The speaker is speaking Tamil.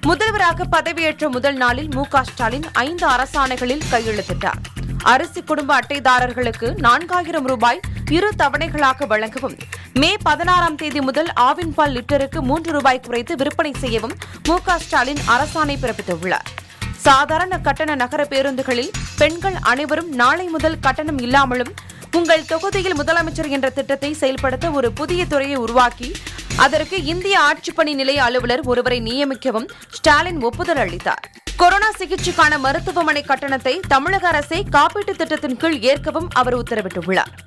முதல்வராக பதவியேற்ற முதல் நாளில் மு க ஸ்டாலின் ஐந்து அரசாணைகளில் கையெழுத்திட்டார் அரிசி குடும்ப அட்டைதாரர்களுக்கு நான்காயிரம் ரூபாய் இரு தவணைகளாக வழங்கவும் மே பதினாறாம் தேதி முதல் ஆவின் பால் லிட்டருக்கு மூன்று ரூபாய் குறைத்து விற்பனை செய்யவும் மு க ஸ்டாலின் அரசாணை பிறப்பித்துள்ளார் சாதாரண கட்டண நகர பேருந்துகளில் பெண்கள் அனைவரும் நாளை முதல் கட்டணம் இல்லாமலும் உங்கள் தொகுதியில் முதலமைச்சர் என்ற திட்டத்தை செயல்படுத்த ஒரு புதிய துறையை உருவாக்கி அதற்கு இந்திய ஆட்சிப்பணி நிலைய அலுவலர் ஒருவரை நியமிக்கவும் ஸ்டாலின் ஒப்புதல் அளித்தார் கொரோனா சிகிச்சைக்கான மருத்துவமனை கட்டணத்தை தமிழக அரசே காப்பீட்டுத் திட்டத்தின் கீழ் ஏற்கவும் அவர் உத்தரவிட்டுள்ளார்